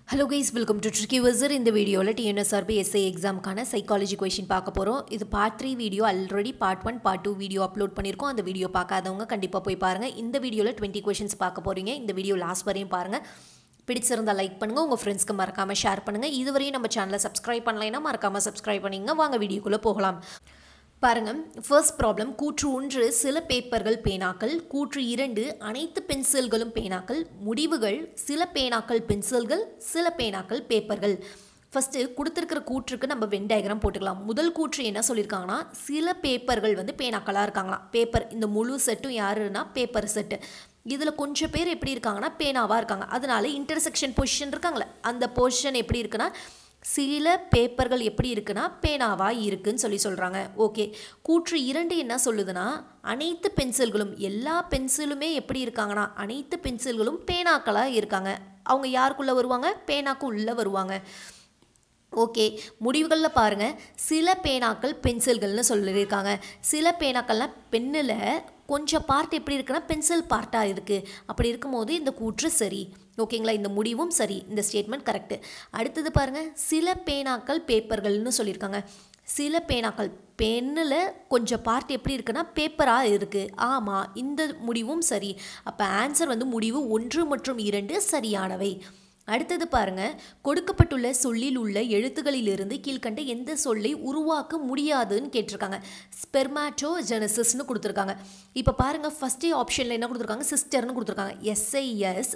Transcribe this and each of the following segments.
hello guys welcome to tricky வசர் இந்த வீடியோவில் டிஎன்எஸ்ஆர்பி எஸ்ஐ எக்ஸாமுக்கான சைக்காலஜி கொஷின் பார்க்க போகிறோம் இது part three video already part one part two video upload பண்ணியிருக்கோம் அந்த வீடியோ பார்க்காதவங்க கண்டிப்பாக போய் பாருங்கள் இந்த வீடியோவில் டுவெண்ட்டி கொஷின்ஸ் பார்க்க போகிறீங்க இந்த வீடியோ லாஸ்ட் வரையும் பாருங்கள் பிடிச்சிருந்தால் லைக் பண்ணுங்கள் உங்கள் ஃப்ரெண்ட்ஸ்க்கு மறக்காமல் ஷேர் பண்ணுங்கள் இதுவரையும் நம்ம சேனலை சப்ஸ்கிரைப் பண்ணலைன்னா மறக்காமல் சப்ஸ்கிரைப் பண்ணிங்க வாங்க வீடியோக்குள்ளே போகலாம் பாருங்க ஃபர்ஸ்ட் ப்ராப்ளம் கூற்று ஒன்று சில பேப்பர்கள் பேனாக்கள் கூற்று இரண்டு அனைத்து பென்சில்களும் பேனாக்கள் முடிவுகள் சில பேனாக்கள் பென்சில்கள் சில பேனாக்கள் பேப்பர்கள் ஃபஸ்ட்டு கொடுத்துருக்கிற கூற்றுக்கு நம்ம வென் டயக்ராம் போட்டுக்கலாம் முதல் கூற்று என்ன சொல்லியிருக்காங்கன்னா சில பேப்பர்கள் வந்து பேனாக்களாக இருக்காங்களாம் பேப்பர் இந்த முழு செட்டும் யாருன்னா பேப்பர் செட்டு இதில் கொஞ்சம் பேர் எப்படி இருக்காங்கன்னா பேனாவாக இருக்காங்க அதனால இன்டர்செக்ஷன் பொசிஷன் இருக்காங்களே அந்த பொசிஷன் எப்படி இருக்குன்னா சில பேப்பர்கள் எப்படி இருக்குன்னா பேனாவாக இருக்குன்னு சொல்லி சொல்கிறாங்க ஓகே கூற்று இரண்டு என்ன சொல்லுதுன்னா அனைத்து பென்சில்களும் எல்லா பென்சிலுமே எப்படி இருக்காங்கன்னா அனைத்து பென்சில்களும் பேனாக்களாக இருக்காங்க அவங்க யாருக்குள்ளே வருவாங்க பேனாக்கு உள்ளே வருவாங்க ஓகே முடிவுகளில் பாருங்கள் சில பேனாக்கள் பென்சில்கள்னு சொல்லியிருக்காங்க சில பேனாக்கள்லாம் பென்னில் கொஞ்சம் பார்ட் எப்படி இருக்குன்னா பென்சில் பார்ட்டாக இருக்குது அப்படி இருக்கும்போது இந்த கூற்று சரி ஓகேங்களா இந்த முடிவும் சரி இந்த ஸ்டேட்மெண்ட் கரெக்டு அடுத்தது பாருங்கள் சில பேனாக்கள் பேப்பர்கள்னு சொல்லியிருக்காங்க சில பேனாக்கள் பென்னில் கொஞ்சம் பார்ட் எப்படி இருக்குன்னா பேப்பராக இருக்குது ஆமாம் இந்த முடிவும் சரி அப்போ ஆன்சர் வந்து முடிவு ஒன்று மற்றும் இரண்டு சரியானவை அடுத்தது பாருங்க கொடுக்கப்பட்டுள்ள சொல்லில் உள்ள எழுத்துக்களிலிருந்து கீழ்கண்ட எந்த சொல்லை உருவாக்க முடியாதுன்னு கேட்டிருக்காங்க ஸ்பெர்மாட்டோ ஜெனசிஸ்னு கொடுத்துருக்காங்க இப்போ பாருங்க ஃபஸ்ட்டே ஆப்ஷனில் என்ன கொடுத்துருக்காங்க சிஸ்டர்னு கொடுத்துருக்காங்க எஸ்ஐஎஸ்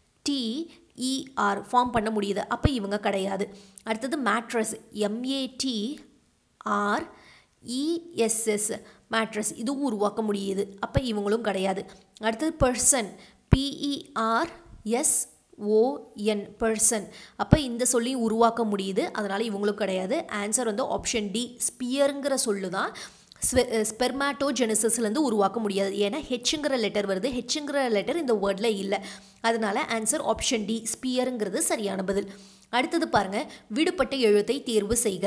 டிஇஆர் ஃபார்ம் பண்ண முடியுது அப்போ இவங்க கிடையாது அடுத்தது mattress M A T R E S S mattress இதுவும் உருவாக்க முடியுது அப்போ இவங்களும் கிடையாது அடுத்தது person P E R S O N person அப்போ இந்த சொல்லியும் உருவாக்க முடியுது அதனால் இவங்களும் கிடையாது ஆன்சர் வந்து ஆப்ஷன் டி ஸ்பியருங்கிற சொல்லு தான் ஸ்பெர்மாட்டோஜெனசிஸ்லேருந்து உருவாக்க முடியாது ஏன்னா ஹெச்சுங்கிற லெட்டர் வருது ஹெச்சுங்கிற லெட்டர் இந்த வேர்டில் இல்லை அதனால் ஆன்சர் ஆப்ஷன் டி ஸ்பியருங்கிறது சரியான பதில் அடுத்தது பாருங்கள் விடுபட்ட எழுத்தை தேர்வு செய்க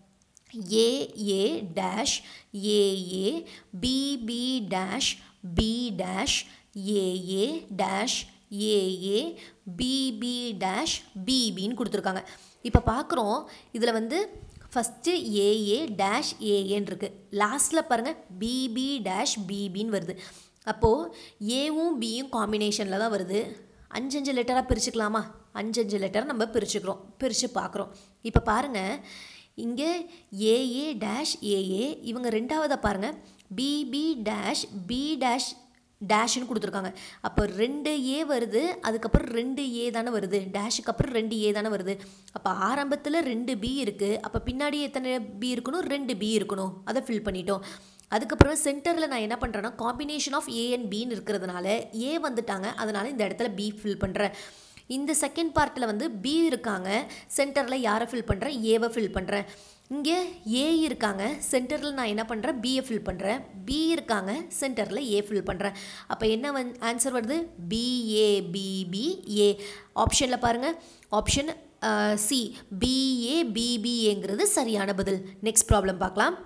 A A dash A A B B dash B dash A A dash A A B B dash பிபின்னு கொடுத்துருக்காங்க இப்போ பார்க்குறோம் இதில் வந்து ஃபஸ்ட்டு ஏஏ டேஷ் ஏஏன்னு இருக்குது லாஸ்ட்டில் பாருங்கள் பிபி டேஷ் பிபின்னு வருது அப்போது ஏவும் பியும் காம்பினேஷனில் தான் வருது அஞ்சஞ்சு லெட்டராக பிரிச்சுக்கலாமா அஞ்சஞ்சு லெட்டரை நம்ம பிரிச்சுக்கிறோம் பிரித்து பார்க்குறோம் இப்போ பாருங்கள் இங்கே ஏஏ டேஷ் ஏஏ இவங்க ரெண்டாவதாக பாருங்கள் பிபி டேஷ் பி டேஷ் டேஷ்னு கொடுத்துருக்காங்க அப்போ ரெண்டு ஏ வருது அதுக்கப்புறம் ரெண்டு ஏ தானே வருது டேஷுக்கு அப்புறம் ரெண்டு ஏ தானே வருது அப்போ ஆரம்பத்தில் ரெண்டு பி இருக்குது அப்போ பின்னாடி எத்தனை பி இருக்கணும் ரெண்டு பி இருக்கணும் அதை ஃபில் பண்ணிட்டோம் அதுக்கப்புறம் சென்டரில் நான் என்ன பண்ணுறேன்னா காம்பினேஷன் ஆஃப் ஏ அண்ட் பின்னு இருக்கிறதுனால ஏ வந்துட்டாங்க அதனால் இந்த இடத்துல பி ஃபில் பண்ணுறேன் இந்த செகண்ட் பார்ட்டில் வந்து பி இருக்காங்க சென்டரில் யாரை ஃபில் பண்ணுறேன் ஏவை ஃபில் பண்ணுறேன் இங்கே ஏ இருக்காங்க சென்டரில் நான் என்ன பண்ணுறேன் பிஏ ஃபில் பண்ணுறேன் பி இருக்காங்க சென்டரில் ஏ ஃபில் பண்ணுறேன் அப்போ என்ன வந் ஆன்சர் வருது பிஏபிபிஏ ஆப்ஷனில் பாருங்கள் ஆப்ஷன் சி பிஏபிபிஏங்கிறது சரியான பதில் நெக்ஸ்ட் ப்ராப்ளம் பார்க்கலாம்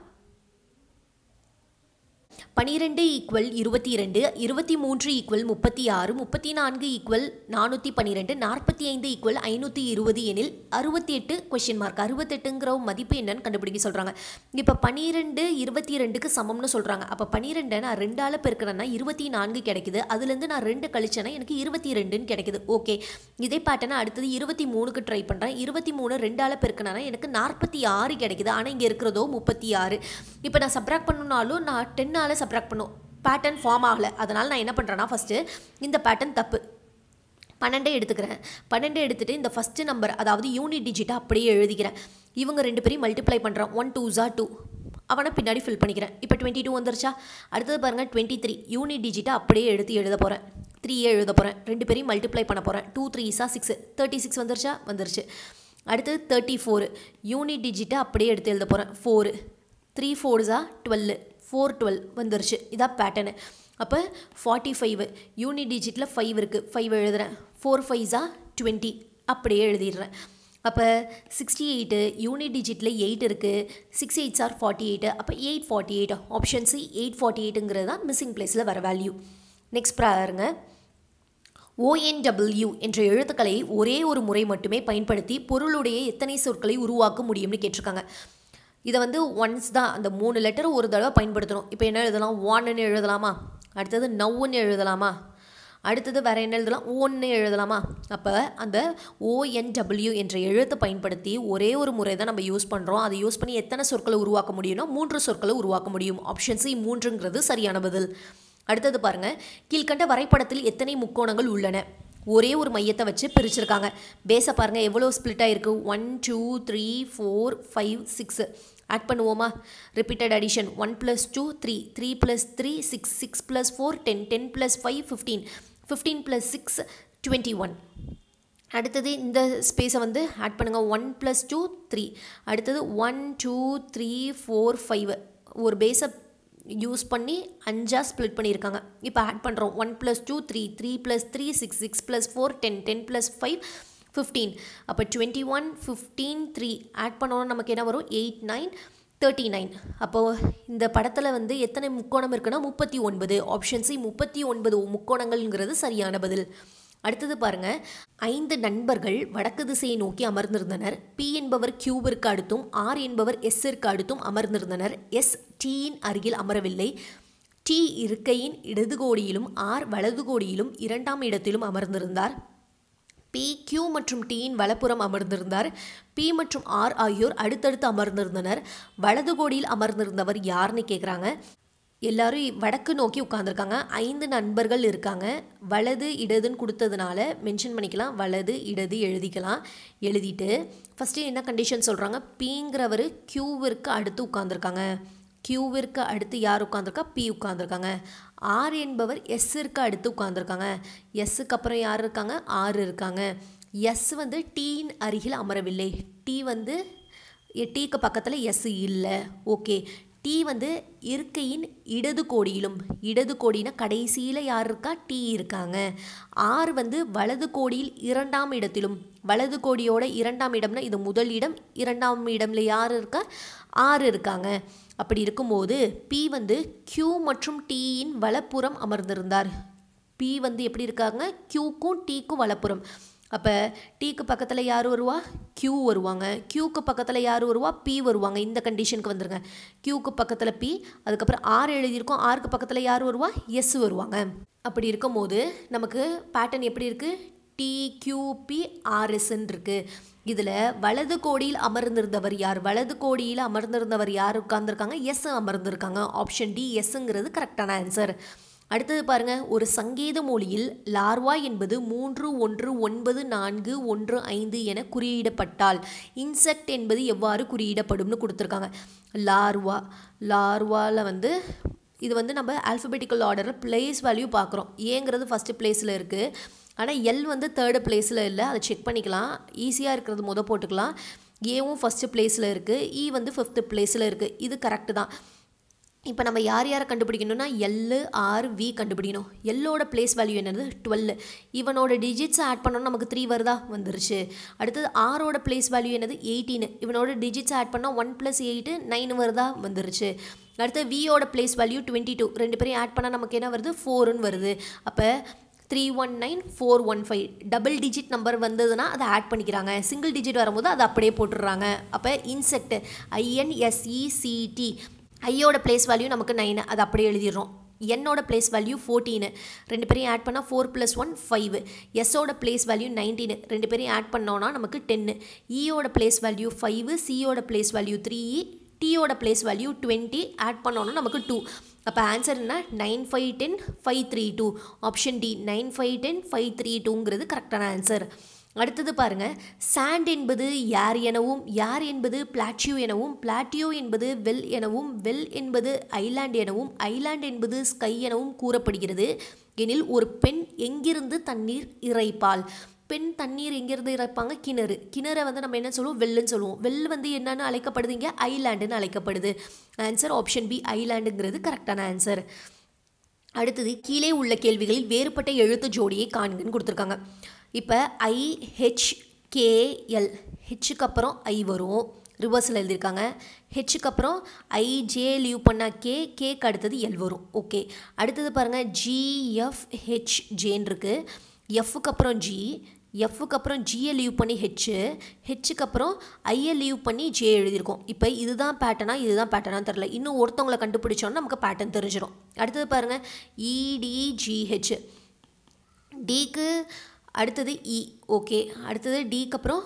பனிரெண்டு ஈக்குவல் இருபத்தி இரண்டு இருபத்தி மூன்று ஈக்குவல் முப்பத்தி ஆறு முப்பத்தி நான்கு ஈக்குவல் நானூற்றி பன்னிரெண்டு நாற்பத்தி ஐந்து ஈக்குவல் ஐநூற்றி இருபது எனில் அறுபத்தி எட்டு கொஷின் மார்க் அறுபத்தெட்டுங்கிற மதிப்பு என்னன்னு கண்டுபிடிக்க சொல்கிறாங்க இப்போ பன்னிரெண்டு இருபத்தி ரெண்டுக்கு சமம்னு சொல்கிறாங்க அப்போ பன்னிரெண்டை நான் ரெண்டால் பெருக்கிறேன்னா இருபத்தி நான்கு கிடைக்குது அதுலேருந்து நான் ரெண்டு கழிச்சேன்னா எனக்கு இருபத்தி ரெண்டுன்னு கிடைக்குது ஓகே இதே பேட்டர்னை அடுத்தது இருபத்தி மூணுக்கு ட்ரை பண்ணுறேன் இருபத்தி மூணு ரெண்டால் பெருக்கினா எனக்கு நாற்பத்தி ஆறு கிடைக்குது ஆனால் இங்கே இருக்கிறதோ முப்பத்தி ஆறு இப்போ நான் சப்ராக்ட் பண்ணணுனாலும் நான் டென்னால் சப்ராக்ட் பண்ணும் பேட்டர்ன் ஃபார்ம் ஆகலை அதனால் நான் என்ன பண்ணுறேன்னா ஃபஸ்ட்டு இந்த பேட்டர்ன் தப்பு பன்னெண்டே எடுத்துக்கிறேன் பன்னெண்டே எடுத்துகிட்டு இந்த ஃபஸ்ட்டு நம்பர் அதாவது யூனிட் டிஜிட்டை அப்படியே எழுதிக்கிறேன் இவங்க ரெண்டு பேரையும் மல்டிப்ளை பண்ணுறேன் ஒன் டூ ஜா டூ அவனை பின்னாடி ஃபில் பண்ணிக்கிறேன் இப்போ டுவெண்ட்டி டூ வந்துருச்சா அடுத்தது பாருங்கள் டுவெண்ட்டி த்ரீ யூனிட் டிஜிட்டை அப்படியே எடுத்து எழுத போகிறேன் த்ரீயே எழுத போகிறேன் ரெண்டு பேரையும் மல்டிப்ளை பண்ண போகிறேன் டூ த்ரீ சா சிக்ஸ் தேர்ட்டி சிக்ஸ் வந்துருச்சா வந்துருச்சு அடுத்தது தேர்ட்டி ஃபோரு யூனிட் டிஜிட்டை அப்படியே எடுத்து எழுத போகிறேன் four three fours are twelve four twelve வந்துருச்சு இதான் பேட்டர்னு அப்போ ஃபார்ட்டி ஃபைவ் யூனிட் டிஜிட்டில் ஃபைவ் இருக்குது ஃபைவ் எழுதுகிறேன் ஃபோர் ஃபைவ்ஸா டுவெண்ட்டி அப்படியே எழுதிடுறேன் அப்போ சிக்ஸ்டி எயிட்டு யூனிட் டிஜிட்டில் எயிட் இருக்குது six eights are forty eight அப்போ eight forty eight option C eight forty எயிட்டுங்கிறது தான் மிஸ்ஸிங் பிளேஸில் வர வேல்யூ நெக்ஸ்ட் பாருங்க ஓஎன்டபிள்யூ என்ற எழுத்துக்களை ஒரே ஒரு முறை மட்டுமே பயன்படுத்தி பொருளுடைய எத்தனை சொற்களை உருவாக்க முடியும்னு கேட்டிருக்காங்க இதை வந்து ஒன்ஸ் தான் அந்த மூணு லெட்டர் ஒரு தடவை பயன்படுத்தணும் இப்போ என்ன எழுதலாம் ஒன்னு எழுதலாமா அடுத்தது நவ்வுன்னு எழுதலாமா அடுத்தது வேறு என்ன எழுதலாம் ஓன்னு எழுதலாமா அப்போ அந்த ஓஎன்டபிள்யூ என்ற எழுத்தை பயன்படுத்தி ஒரே ஒரு முறை தான் நம்ம யூஸ் பண்ணுறோம் அதை யூஸ் பண்ணி எத்தனை சொற்களை உருவாக்க முடியும்னா மூன்று சொற்களை உருவாக்க முடியும் ஆப்ஷன் சி மூன்றுங்கிறது சரியான பதில் அடுத்தது பாருங்கள் கீழ்கண்ட வரைபடத்தில் எத்தனை முக்கோணங்கள் உள்ளன ஒரே ஒரு மையத்தை வச்சு பிரிச்சிருக்காங்க பேஸை பாருங்கள் எவ்வளோ ஸ்ப்ளிட் ஆகிருக்கு one two three four five six add பண்ணுவோமா repeated addition one plus two three three plus three six six plus four ten ten plus five fifteen fifteen plus six twenty one அடுத்தது இந்த ஸ்பேஸை வந்து add பண்ணுங்கள் one plus two three அடுத்தது one two three four five ஒரு பேஸை use பண்ணி அஞ்சாக split பண்ணியிருக்காங்க இப்போ ஆட் பண்ணுறோம் one plus two three three plus three six six plus four ten ten plus five fifteen அப்போ twenty one fifteen three add பண்ணோன்னா நமக்கு என்ன வரும் எயிட் நைன் தேர்ட்டி நைன் அப்போது இந்த படத்தில் வந்து எத்தனை முக்கோணம் இருக்குன்னா முப்பத்தி ஒன்பது ஆப்ஷன் சி முப்பத்தி ஒன்பது முக்கோணங்கள்ங்கிறது சரியான பதில் அடுத்தது பாருங்க ஐந்து நண்பர்கள் வடக்கு திசையை நோக்கி அமர்ந்திருந்தனர் பி என்பவர் கியூவிற்கு அடுத்தும் ஆர் என்பவர் எஸ்ஸிற்கு அடுத்தும் அமர்ந்திருந்தனர் எஸ் டீயின் அருகில் அமரவில்லை டி இருக்கையின் இடது கோடியிலும் ஆர் வலது கோடியிலும் இரண்டாம் இடத்திலும் அமர்ந்திருந்தார் பி கியூ மற்றும் டியின் வலப்புறம் அமர்ந்திருந்தார் பி மற்றும் ஆர் ஆகியோர் அடுத்தடுத்து அமர்ந்திருந்தனர் வலது கோடியில் அமர்ந்திருந்தவர் யாருன்னு கேட்குறாங்க எல்லாரும் வடக்கு நோக்கி உட்காந்துருக்காங்க ஐந்து நண்பர்கள் இருக்காங்க வலது இடதுன்னு கொடுத்ததுனால மென்ஷன் பண்ணிக்கலாம் வலது இடது எழுதிக்கலாம் எழுதிட்டு ஃபஸ்ட்டு என்ன கண்டிஷன் சொல்கிறாங்க பிங்கிறவர் கியூவிற்கு அடுத்து உட்காந்துருக்காங்க கியூவிற்கு அடுத்து யார் உட்காந்துருக்கா பி உட்காந்துருக்காங்க ஆர் என்பவர் எஸ்ஸிற்கு அடுத்து உட்காந்துருக்காங்க எஸ்ஸுக்கு அப்புறம் யார் இருக்காங்க ஆறு இருக்காங்க எஸ் வந்து டீயின் அருகில் அமரவில்லை டி வந்து டீக்கு பக்கத்தில் எஸ் இல்லை ஓகே டி வந்து இருக்கையின் இடது கோடியிலும் இடது கோடினா கடைசியில் யார் இருக்கா டி இருக்காங்க ஆர் வந்து வலது கோடியில் இரண்டாம் இடத்திலும் வலது கோடியோட இரண்டாம் இடம்னா இது முதல் இடம் இரண்டாம் இடம்ல யார் இருக்கா ஆறு இருக்காங்க அப்படி இருக்கும்போது பி வந்து கியூ மற்றும் டீயின் வலப்புறம் அமர்ந்திருந்தார் பி வந்து எப்படி இருக்காங்க கியூக்கும் டீக்கும் வலப்புறம் அப்போ டீக்கு பக்கத்தில் யார் வருவா கியூ வருவாங்க கியூக்கு பக்கத்தில் யார் வருவா பி வருவாங்க இந்த கண்டிஷனுக்கு வந்துருங்க கியூக்கு பக்கத்தில் பி அதுக்கப்புறம் ஆர் எழுதியிருக்கோம் ஆருக்கு பக்கத்தில் யார் வருவா எஸ் வருவாங்க அப்படி இருக்கும்போது நமக்கு பேட்டர்ன் எப்படி இருக்குது டிக்யூபி ஆர்எஸ்ன்னு இருக்குது இதில் வலது கோடியில் அமர்ந்திருந்தவர் யார் வலது கோடியில் அமர்ந்திருந்தவர் யார் உட்கார்ந்துருக்காங்க எஸ் அமர்ந்திருக்காங்க ஆப்ஷன் டி எஸ்ஸுங்கிறது கரெக்டான ஆன்சர் அடுத்தது பாருங்க ஒரு சங்கேத மொழியில் லார்வா என்பது மூன்று ஒன்று ஒன்பது நான்கு ஒன்று ஐந்து என குறியிடப்பட்டால் இன்செக்ட் என்பது எவ்வாறு குறியிடப்படும்னு கொடுத்துருக்காங்க லார்வா லார்வாவில் வந்து இது வந்து நம்ம ஆல்ஃபபெட்டிக்கல் ஆர்டரில் பிளேஸ் வேல்யூ பார்க்குறோம் ஏங்கிறது ஃபஸ்ட்டு பிளேஸில் இருக்குது ஆனால் எல் வந்து தேர்டு பிளேஸில் இல்லை அதை செக் பண்ணிக்கலாம் ஈஸியாக இருக்கிறது முத போட்டுக்கலாம் ஏவும் ஃபஸ்ட்டு பிளேஸில் இருக்குது இ வந்து ஃபிஃப்த்து பிளேஸில் இருக்குது இது கரெக்டு தான் இப்போ நம்ம யார் யாரை கண்டுபிடிக்கணும்னா எல்லு ஆர் வி கண்டுபிடிக்கணும் எல்லோட பிளேஸ் வேல்யூ என்னது டுவெல் இவனோட டிஜிட்ஸ் ஆட் பண்ணோன்னா நமக்கு த்ரீ வருதா வந்துருச்சு அடுத்தது ஆரோட பிளேஸ் வேல்யூ என்னது எயிட்டீன் இவனோட டிஜிட்ஸ் ஆட் பண்ணால் ஒன் ப்ளஸ் எயிட்டு நைன் வருதா வந்துருச்சு அடுத்து வியோட பிளேஸ் வேல்யூ டுவெண்ட்டி டூ ரெண்டு பேரையும் ஆட் பண்ணால் நமக்கு என்ன வருது ஃபோருன்னு வருது அப்போ three one nine four one five double digit number வந்ததுன்னா அதை ஆட் பண்ணிக்கிறாங்க சிங்கிள் டிஜிட் வரும்போது அதை அப்படியே போட்டுடுறாங்க அப்போ இன்செக்ட் ஐஎன்எஸ்இசிடி ஐயோட பிளேஸ் வேல்யூ நமக்கு நைனு அது அப்படியே எழுதிடுறோம் என்னோட பிளேஸ் வேல்யூ ஃபோர்டீனு ரெண்டு பேரையும் ஆட் பண்ணால் ஃபோர் ப்ளஸ் ஒன் ஃபைவ் எஸ்ஸோட பிளேஸ் வேல்யூ நைன்டீனு ரெண்டு பேரையும் ஆட் பண்ணோன்னா நமக்கு டென்னு இயோட பிளேஸ் வேல்யூ ஃபைவ் சியோட பிளேஸ் வேல்யூ த்ரீ டியோட பிளேஸ் வேல்யூ டுவெண்ட்டி ஆட் பண்ணோன்னா நமக்கு டூ அப்போ ஆன்சர் என்ன nine five ten five three டூ option D nine five ten five three டூங்கிறது கரெக்டான ஆன்சர் அடுத்தது பாருங்க சாண்ட் என்பது யார் எனவும் யார் என்பது பிளாட்டியூ எனவும் பிளாட்டியோ என்பது வெல் எனவும் வெல் என்பது ஐலாண்ட் எனவும் ஐலாண்ட் என்பது ஸ்கை எனவும் கூறப்படுகிறது எனில் ஒரு பெண் எங்கிருந்து தண்ணீர் இறைப்பாள் பெண் தண்ணீர் எங்கேருந்து இறைப்பாங்க கிணறு கிணறை வந்து நம்ம என்ன சொல்லுவோம் வெல்லுன்னு சொல்லுவோம் வெல் வந்து என்னன்னு அழைக்கப்படுது இங்கே ஐலாண்டுன்னு அழைக்கப்படுது ஆன்சர் ஆப்ஷன் பி ஐலாண்டுங்கிறது கரெக்டான ஆன்சர் அடுத்தது கீழே உள்ள கேள்விகளில் வேறுபட்ட எழுத்து ஜோடியை காண்கன்னு கொடுத்துருக்காங்க இப்போ ஐஹெச்கேஎல் ஹெச்சுக்கு அப்புறம் ஐ வரும் ரிவர்ஸில் எழுதியிருக்காங்க ஹெச்சுக்கு அப்புறம் ஐ ஜே லீவ் பண்ணால் கே கேக்கு அடுத்தது எல் வரும் ஓகே அடுத்தது பாருங்கள் ஜிஎஃப் ஹெச் ஜேன் இருக்குது எஃப்க்கு அப்புறம் ஜி எஃப்க்கு அப்புறம் ஜியை லீவ் பண்ணி ஹெச்சு ஹெச்சுக்கு அப்புறம் ஐயை லீவ் பண்ணி ஜே எழுதியிருக்கோம் இப்போ இதுதான் பேட்டர்னா இதுதான் பேட்டர்னா தெரில இன்னும் ஒருத்தவங்களை கண்டுபிடிச்சோன்னா நமக்கு பேட்டர்ன் தெரிஞ்சிடும் அடுத்தது பாருங்கள் இடிஜிஹெச் டிக்கு அடுத்தது இ ஓகே அடுத்தது டிக்கு அப்புறம்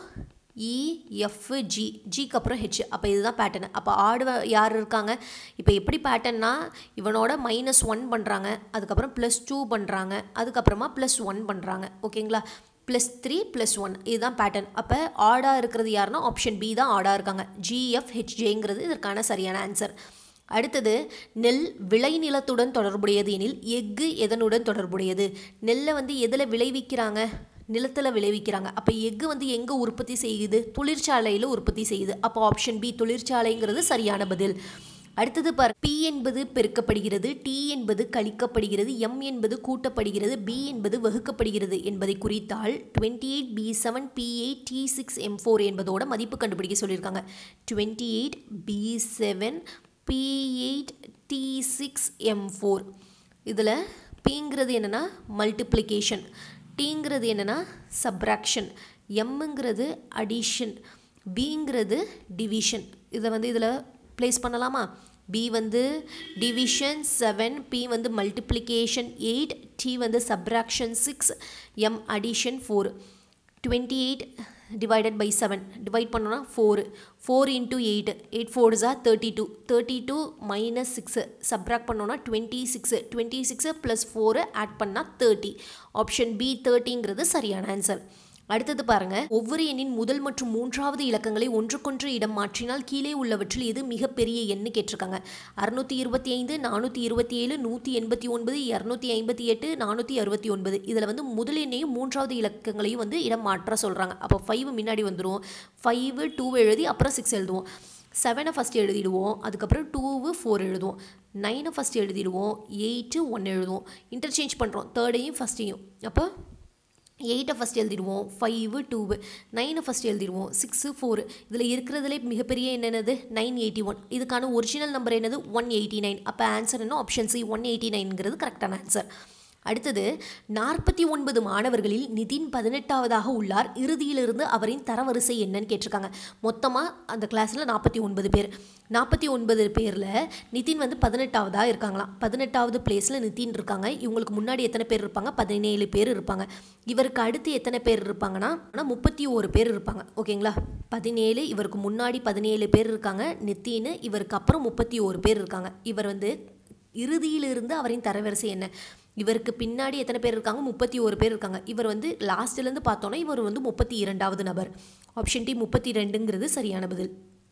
இஎஃப்ஜி ஜிக்கு அப்புறம் ஹெச் அப்போ இதுதான் பேட்டர்னு அப்போ ஆடு யார் இருக்காங்க இப்போ எப்படி பேட்டர்னா இவனோட மைனஸ் ஒன் பண்ணுறாங்க அதுக்கப்புறம் ப்ளஸ் டூ பண்ணுறாங்க அதுக்கப்புறமா ப்ளஸ் ஒன் பண்ணுறாங்க ஓகேங்களா ப்ளஸ் த்ரீ ப்ளஸ் ஒன் இதுதான் பேட்டர்ன் அப்போ ஆடாக இருக்கிறது யாருன்னா ஆப்ஷன் பி தான் ஆடாக இருக்காங்க ஜிஎஃப் ஹெச்ஜேங்கிறது இதற்கான சரியான ஆன்சர் அடுத்தது நெல் விளைநிலத்துடன் தொடர்புடையது எனில் எஃகு எதனுடன் தொடர்புடையது நெல்லை வந்து எதில் விளைவிக்கிறாங்க நிலத்தில் விளைவிக்கிறாங்க அப்போ எஃகு வந்து எங்கே உற்பத்தி செய்யுது தொழிற்சாலையில் உற்பத்தி செய்யுது அப்போ ஆப்ஷன் பி தொழிற்சாலைங்கிறது சரியான பதில் அடுத்தது பார் பி என்பது பெருக்கப்படுகிறது டி என்பது கழிக்கப்படுகிறது எம் என்பது கூட்டப்படுகிறது பி என்பது வகுக்கப்படுகிறது என்பதை குறித்தால் twenty eight B seven B eight D six M four என்பதோட மதிப்பு கண்டுபிடிக்க சொல்லியிருக்காங்க twenty eight B seven B eight D six M four இதில் பிங்கிறது என்னென்னா மல்டிப்ளிகேஷன் டீங்கிறது என்னென்னா சப்ராக்ஷன் எம்முங்கிறது அடிஷன் பிங்கிறது டிவிஷன் இதை வந்து இதில் ப்ளேஸ் பண்ணலாமா பி வந்து டிவிஷன் செவன் பி வந்து மல்டிப்ளிகேஷன் எயிட் டி வந்து subtraction six M addition four twenty eight divided by seven divide பண்ணோன்னா four four into eight eight four ஜா thirty two thirty two minus six subtract பண்ணோன்னா twenty six twenty six plus four add பண்ணால் thirty option B தேர்ட்டிங்கிறது சரியான answer அடுத்தது பாருங்க ஒவ்வொரு எண்ணின் முதல் மற்றும் மூன்றாவது இலக்கங்களை ஒன்றுக்கொன்று இடம் மாற்றினால் கீழே உள்ளவற்றில் எது மிகப்பெரிய எண்ணு கேட்டிருக்காங்க அறுநூத்தி இருபத்தி ஐந்து நானூற்றி இருபத்தி ஏழு நூற்றி எண்பத்தி ஒன்பது இரநூத்தி ஐம்பத்தி எட்டு நானூற்றி அறுபத்தி ஒன்பது இதில் வந்து முதல் எண்ணையும் மூன்றாவது இலக்கங்களையும் வந்து இடம் மாற்ற சொல்கிறாங்க அப்போ ஃபைவ் முன்னாடி வந்துடும் ஃபைவ் டூ எழுதி அப்புறம் சிக்ஸ் எழுதுவோம் செவனை ஃபஸ்ட் எழுதிடுவோம் அதுக்கப்புறம் டூவு ஃபோர் எழுதுவோம் நைனை ஃபஸ்ட் எழுதிடுவோம் எயிட்டு ஒன் எழுதுவோம் இன்டர்சேஞ்ச் பண்ணுறோம் தேர்டையும் ஃபஸ்ட்டையும் அப்போ எயிட்டை ஃபஸ்ட் எழுதிடுவோம் ஃபைவு டூவு நைனை ஃபஸ்ட் எழுதிடுவோம் சிக்ஸு ஃபோர் இதில் இருக்கிறதுலே மிகப்பெரிய என்னென்னது நைன் எயிட்டி ஒன் இதுக்கான ஒரிஜினல் நம்பர் என்னது ஒன் எயிட்டி நைன் அப்போ ஆன்சர் என்ன ஆப்ஷன் சி ஒன் எயிட்டி நைன்ங்கிறது கரெக்டான ஆன்சர் அடுத்தது நாற்பத்தி ஒன்பது மாணவர்களில் நிதின் பதினெட்டாவதாக உள்ளார் இறுதியிலிருந்து அவரின் தரவரிசை என்னன்னு கேட்டிருக்காங்க மொத்தமாக அந்த கிளாஸில் நாற்பத்தி ஒன்பது பேர் நாற்பத்தி ஒன்பது பேரில் நிதின் வந்து பதினெட்டாவதாக இருக்காங்களாம் பதினெட்டாவது பிளேஸில் நிதின் இருக்காங்க இவங்களுக்கு முன்னாடி எத்தனை பேர் இருப்பாங்க பதினேழு பேர் இருப்பாங்க இவருக்கு அடுத்து எத்தனை பேர் இருப்பாங்கன்னா ஆனால் முப்பத்தி ஓரு பேர் இருப்பாங்க ஓகேங்களா பதினேழு இவருக்கு முன்னாடி பதினேழு பேர் இருக்காங்க நித்தின் இவருக்கு அப்புறம் முப்பத்தி ஓரு பேர் இருக்காங்க இவர் வந்து இறுதியிலிருந்து அவரின் தரவரிசை என்ன இவருக்கு பின்னாடி எத்தனை பேர் இருக்காங்க முப்பத்தி ஒரு பேர் இருக்காங்க இவர் வந்து லாஸ்ட்லேருந்து பார்த்தோன்னா இவர் வந்து முப்பத்தி இரண்டாவது நபர் ஆப்ஷன் டி முப்பத்தி ரெண்டுங்கிறது சரியான பதில்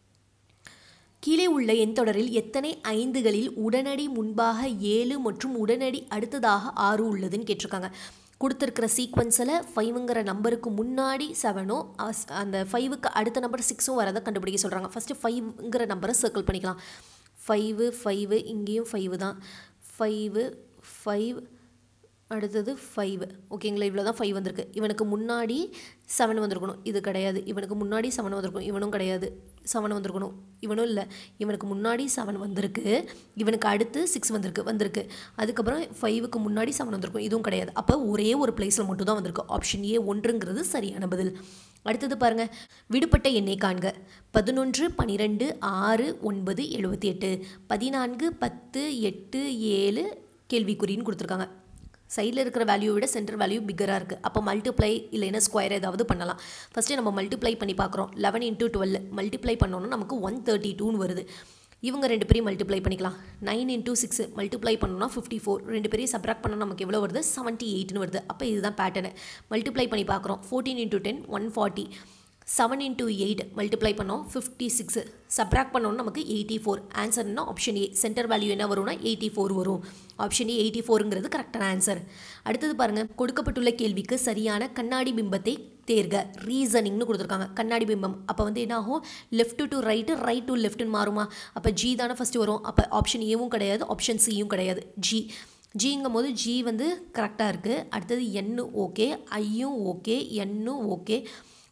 கீழே உள்ள எண் தொடரில் எத்தனை ஐந்துகளில் உடனடி முன்பாக ஏழு மற்றும் உடனடி அடுத்ததாக ஆறு உள்ளதுன்னு கேட்டிருக்காங்க கொடுத்துருக்கிற சீக்வன்ஸில் ஃபைவுங்கிற நம்பருக்கு முன்னாடி செவனும் அந்த ஃபைவுக்கு அடுத்த நம்பர் சிக்ஸும் வரதை கண்டுபிடிக்க சொல்கிறாங்க ஃபஸ்ட்டு ஃபைவ்ங்கிற நம்பரை சர்க்கிள் பண்ணிக்கலாம் ஃபைவு ஃபைவு இங்கேயும் ஃபைவு தான் ஃபைவு ஃபைவ் அடுத்தது ஃபைவ் ஓகேங்களா இவ்வளோ தான் ஃபைவ் வந்திருக்கு இவனுக்கு முன்னாடி செவன் வந்திருக்கணும் இது கிடையாது இவனுக்கு முன்னாடி செவன் வந்திருக்கும் இவனும் கிடையாது செவன் வந்திருக்கணும் இவனும் இல்லை இவனுக்கு முன்னாடி செவன் வந்திருக்கு இவனுக்கு அடுத்து சிக்ஸ் வந்திருக்கு வந்திருக்கு அதுக்கப்புறம் ஃபைவுக்கு முன்னாடி செவன் வந்திருக்கும் இதுவும் கிடையாது அப்போ ஒரே ஒரு பிளேஸில் மட்டும் தான் வந்திருக்கு ஆப்ஷன் ஏ ஒன்றுங்கிறது சரியான பதில் அடுத்தது பாருங்க விடுபட்ட எண்ணை காண்க பதினொன்று பன்னிரெண்டு ஆறு ஒன்பது எழுபத்தி எட்டு பதினான்கு பத்து எட்டு ஏழு கேள்விக்குறின்னு கொடுத்துருக்காங்க சைடில் இருக்கிற வேல்யூ விட சென்டர் வேல்யூ பிக்கராக இருக்குது அப்போ மல்டிப்ளை இல்லைன்னா ஸ்கொயர் ஏதாவது பண்ணலாம் ஃபஸ்ட்டு நம்ம மல்டிப்ளை பண்ணி பார்க்குறோம் லெவன் இன்ட்டு டுவெல் மல்டிப்ளை பண்ணோன்னா நமக்கு ஒன் தேர்ட்டி டூன்னு வருது இவங்க ரெண்டு பேரையும் மல்டிப்ளை பண்ணிக்கலாம் நைன் இன்ட்டு சிக்ஸ் மல்டிப்ளை பண்ணோம்னா ஃபிஃப்டி ஃபோர் ரெண்டு பேரையும் சப்ராக்ட் பண்ணால் நமக்கு எவ்வளோ வருது செவன்ட்டி எயிட்னு வருது அப்போ இதுதான் பேட்டர்னு மல்டிப்ளை பண்ணி பார்க்குறோம் fourteen into ten one forty seven into eight multiply பண்ணோம் ஃபிஃப்டி சிக்ஸ் சப்ராக்ட் பண்ணோம் நமக்கு எயிட்டி ஃபோர் ஆன்சர்னா ஆப்ஷன் ஏ சென்டர் வேல்யூ என்ன வரும்னா எயிட்டி ஃபோர் வரும் ஆப்ஷன் ஏ எயிட்டி ஃபோருங்கிறது கரெக்டான ஆன்சர் அடுத்தது பாருங்கள் கொடுக்கப்பட்டுள்ள கேள்விக்கு சரியான கண்ணாடி பிம்பத்தை தேர்க ரீசனிங்னு கொடுத்துருக்காங்க கண்ணாடி பிம்பம் அப்போ வந்து என்ன ஆகும் left to right right to லெஃப்ட்னு மாறுமா அப்போ ஜி தானே ஃபஸ்ட்டு வரும் அப்போ ஆப்ஷன் ஏவும் கிடையாது ஆப்ஷன் சியும் கிடையாது ஜி ஜிங்கும் போது ஜி வந்து கரெக்டாக இருக்குது அடுத்தது என்னு ஓகே ஐயும் ஓகே என்னும் ஓகே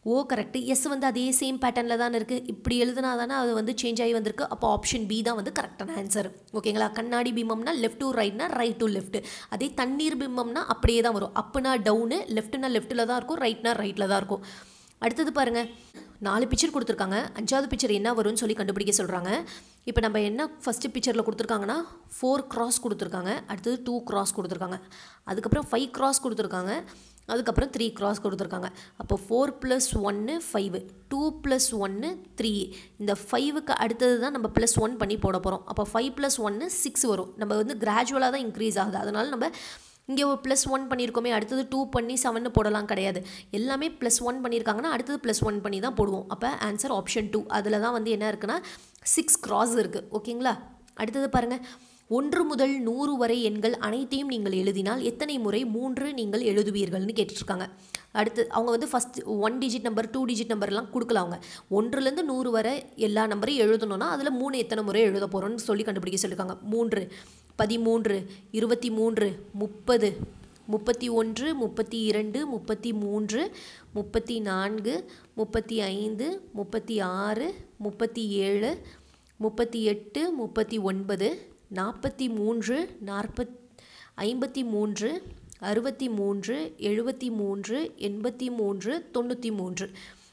ஓ கரெக்ட் எஸ் வந்து அதே சேம் பேட்டர்னில் தானே இருக்குது இப்படி எழுதுனா தானே அது வந்து சேஞ்ச் ஆகி வந்திருக்கு அப்போ ஆப்ஷன் பி தான் வந்து கரெக்டான ஆன்சர் ஓகேங்களா கண்ணாடி பிம்பம்னா லெஃப்ட் டு ரைட்னா ரைட் டு லெஃப்ட் அதே தண்ணீர் பிம்பம்னா அப்படியே தான் வரும் அப்புனா டவுனு லெஃப்ட்னா லெஃப்ட்டில் தான் இருக்கும் ரைட்னா ரைட்டில் தான் இருக்கும் அடுத்தது பாருங்கள் நாலு பிக்சர் கொடுத்துருக்காங்க அஞ்சாவது பிக்சர் என்ன வரும்னு சொல்லி கண்டுபிடிக்க சொல்கிறாங்க இப்போ நம்ம என்ன ஃபஸ்ட்டு பிக்சரில் கொடுத்துருக்காங்கன்னா ஃபோர் கிராஸ் கொடுத்துருக்காங்க அடுத்தது டூ கிராஸ் கொடுத்துருக்காங்க அதுக்கப்புறம் ஃபைவ் கிராஸ் கொடுத்துருக்காங்க அதுக்கப்புறம் த்ரீ கிராஸ் கொடுத்துருக்காங்க அப்போ ஃபோர் ப்ளஸ் ஒன்று ஃபைவ் டூ ப்ளஸ் ஒன்று த்ரீ இந்த ஃபைவுக்கு அடுத்தது தான் நம்ம ப்ளஸ் ஒன் பண்ணி போட போகிறோம் அப்போ ஃபைவ் ப்ளஸ் ஒன்று சிக்ஸ் வரும் நம்ம வந்து கிராஜுவலாக தான் இன்க்ரீஸ் ஆகுது அதனால் நம்ம இங்கே ஒரு ப்ளஸ் ஒன் பண்ணியிருக்கோமே அடுத்தது டூ பண்ணி செவன்னு போடலாம் கிடையாது எல்லாமே ப்ளஸ் ஒன் பண்ணியிருக்காங்கன்னா அடுத்தது ப்ளஸ் ஒன் பண்ணி தான் போடுவோம் அப்போ ஆன்சர் ஆப்ஷன் டூ அதில் தான் வந்து என்ன இருக்குன்னா சிக்ஸ் கிராஸ் இருக்குது ஓகேங்களா அடுத்தது பாருங்கள் ஒன்று முதல் நூறு வரை எண்கள் அனைத்தையும் நீங்கள் எழுதினால் எத்தனை முறை மூன்று நீங்கள் எழுதுவீர்கள்னு கேட்டுட்ருக்காங்க அடுத்து அவங்க வந்து first one digit number two digit நம்பர்லாம் கொடுக்கல அவங்க ஒன்றுலேருந்து நூறு வரை எல்லா நம்பரையும் எழுதணும்னா அதில் மூணு எத்தனை முறை எழுத போகிறோன்னு சொல்லி கண்டுபிடிக்க சொல்லியிருக்காங்க மூன்று பதிமூன்று இருபத்தி மூன்று முப்பது முப்பத்தி ஒன்று முப்பத்தி இரண்டு முப்பத்தி மூன்று முப்பத்தி நான்கு முப்பத்தி ஐந்து முப்பத்தி ஆறு முப்பத்தி ஏழு முப்பத்தி எட்டு முப்பத்தி ஒன்பது நாற்பத்தி மூன்று நாற்பத் ஐம்பத்தி மூன்று அறுபத்தி மூன்று எழுபத்தி மூன்று எண்பத்தி மூன்று தொண்ணூற்றி மூன்று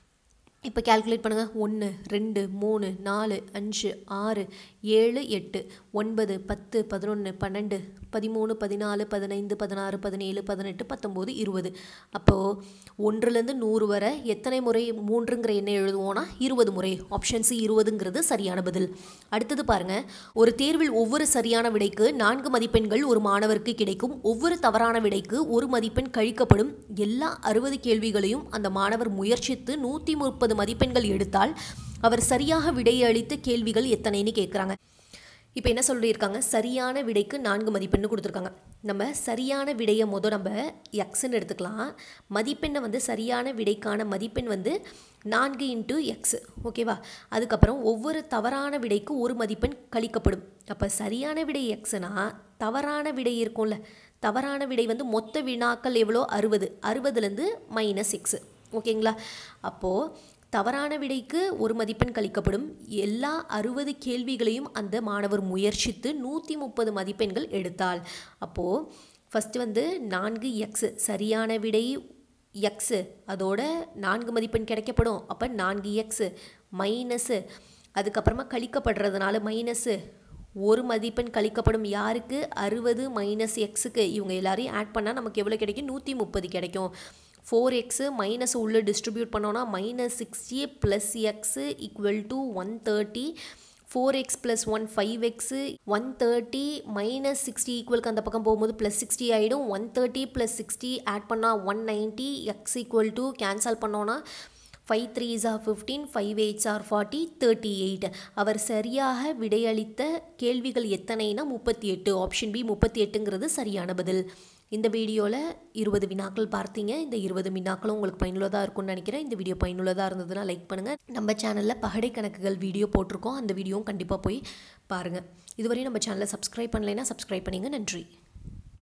இப்போ கேல்குலேட் பண்ணுங்கள் ஒன்று ரெண்டு மூணு நாலு அஞ்சு ஆறு ஏழு எட்டு ஒன்பது பத்து பதினொன்று பன்னெண்டு பதிமூணு பதினாலு பதினைந்து பதினாறு பதினேழு பதினெட்டு பத்தொம்போது இருபது அப்போது ஒன்றுலேருந்து நூறு வரை எத்தனை முறை மூன்றுங்கிற எண்ணெய் எழுதுவோன்னா இருபது முறை ஆப்ஷன் சி இருபதுங்கிறது சரியான பதில் அடுத்தது பாருங்கள் ஒரு தேர்வில் ஒவ்வொரு சரியான விடைக்கு நான்கு மதிப்பெண்கள் ஒரு மாணவருக்கு கிடைக்கும் ஒவ்வொரு தவறான விடைக்கு ஒரு மதிப்பெண் கழிக்கப்படும் எல்லா அறுபது கேள்விகளையும் அந்த மாணவர் முயற்சித்து நூற்றி முப்பது மதிப்பெண்கள் எடுத்தால் அவர் சரியாக விடையளித்த கேள்விகள் எத்தனைன்னு கேட்குறாங்க இப்போ என்ன சொல்லியிருக்காங்க சரியான விடைக்கு நான்கு மதிப்பெண்ணு கொடுத்துருக்காங்க நம்ம சரியான விடையை மொதல் நம்ம எக்ஸ்ன்னு எடுத்துக்கலாம் மதிப்பெண்ணை வந்து சரியான விடைக்கான மதிப்பெண் வந்து நான்கு இன்ட்டு எக்ஸ் ஓகேவா அதுக்கப்புறம் ஒவ்வொரு தவறான விடைக்கு ஒரு மதிப்பெண் கழிக்கப்படும் அப்போ சரியான விடை எக்ஸ்னா தவறான விடை இருக்கும்ல தவறான விடை வந்து மொத்த வினாக்கள் எவ்வளோ அறுபது அறுபதுலேருந்து மைனஸ் எக்ஸு ஓகேங்களா அப்போது தவறான விடைக்கு ஒரு மதிப்பெண் கழிக்கப்படும் எல்லா அறுபது கேள்விகளையும் அந்த மாணவர் முயற்சித்து நூற்றி முப்பது மதிப்பெண்கள் எடுத்தால் அப்போது ஃபஸ்ட்டு வந்து நான்கு எக்ஸு சரியான விடை எக்ஸு அதோட நான்கு மதிப்பெண் கிடைக்கப்படும் அப்போ நான்கு எக்ஸு மைனஸு அதுக்கப்புறமா கழிக்கப்படுறதுனால மைனஸு ஒரு மதிப்பெண் கழிக்கப்படும் யாருக்கு அறுபது மைனஸ் எக்ஸுக்கு இவங்க எல்லாரையும் ஆட் பண்ணால் நமக்கு எவ்வளோ கிடைக்கும் நூற்றி முப்பது கிடைக்கும் ஃபோர் எக்ஸு மைனஸ் உள்ளே டிஸ்ட்ரிபியூட் பண்ணோன்னா minus sixty plus x equal to one thirty four x plus one five x one thirty minus sixty ஈக்குவலுக்கு அந்த பக்கம் போகும்போது ப்ளஸ் சிக்ஸ்டி ஆகிடும் one thirty plus sixty add பண்ணால் one ninety x equal to cancel பண்ணோன்னா five threes are fifteen five eights are forty thirty eight அவர் சரியாக விடையளித்த கேள்விகள் எத்தனைனா முப்பத்தி எட்டு ஆப்ஷன் பி முப்பத்தி எட்டுங்கிறது சரியான பதில் இந்த வீடியோவில் இருபது வினாக்கள் பார்த்தீங்க இந்த இருபது வினாக்களும் உங்களுக்கு பயனுள்ளதாக இருக்கும்னு நினைக்கிறேன் இந்த வீடியோ பயனுள்ளதாக இருந்ததுன்னா லைக் பண்ணுங்கள் நம்ம சேனலில் பகடை கணக்குகள் வீடியோ போட்டிருக்கோம் அந்த வீடியோவும் கண்டிப்பாக போய் பாருங்கள் இதுவரையும் நம்ம சேனலை சப்ஸ்கிரைப் பண்ணலைன்னா சப்ஸ்கிரைப் பண்ணிங்க நன்றி